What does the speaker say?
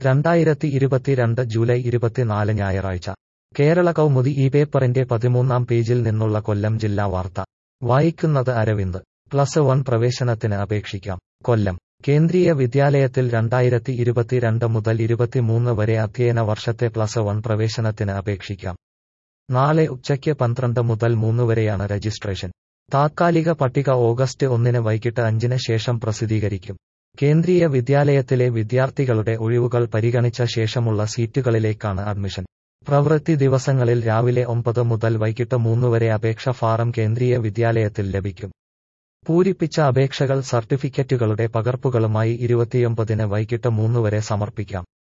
രണ്ടായിരത്തി ഇരുപത്തിരണ്ട് ജൂലൈ ഇരുപത്തിനാല് ഞായറാഴ്ച കേരള കൗമുദി ഈ പേപ്പറിന്റെ പതിമൂന്നാം പേജിൽ നിന്നുള്ള കൊല്ലം ജില്ലാ വാർത്ത വായിക്കുന്നത് അരവിന്ദ് പ്ലസ് വൺ പ്രവേശനത്തിന് അപേക്ഷിക്കാം കൊല്ലം കേന്ദ്രീയ വിദ്യാലയത്തിൽ രണ്ടായിരത്തി ഇരുപത്തിരണ്ട് മുതൽ ഇരുപത്തിമൂന്ന് വരെ അധ്യയന വർഷത്തെ പ്ലസ് വൺ പ്രവേശനത്തിന് അപേക്ഷിക്കാം നാളെ ഉച്ചയ്ക്ക് പന്ത്രണ്ട് മുതൽ മൂന്ന് വരെയാണ് രജിസ്ട്രേഷൻ താത്കാലിക പട്ടിക ഓഗസ്റ്റ് ഒന്നിന് വൈകിട്ട് അഞ്ചിന് ശേഷം പ്രസിദ്ധീകരിക്കും കേന്ദ്രീയ വിദ്യാലയത്തിലെ വിദ്യാർത്ഥികളുടെ ഒഴിവുകൾ പരിഗണിച്ച ശേഷമുള്ള സീറ്റുകളിലേക്കാണ് അഡ്മിഷൻ പ്രവൃത്തി ദിവസങ്ങളിൽ രാവിലെ ഒമ്പത് മുതൽ വൈകിട്ട് മൂന്ന് വരെ അപേക്ഷ ഫാറം കേന്ദ്രീയ വിദ്യാലയത്തിൽ ലഭിക്കും പൂരിപ്പിച്ച അപേക്ഷകൾ സർട്ടിഫിക്കറ്റുകളുടെ പകർപ്പുകളുമായി ഇരുപത്തിയൊമ്പതിന് വൈകിട്ട് മൂന്ന് വരെ സമർപ്പിക്കാം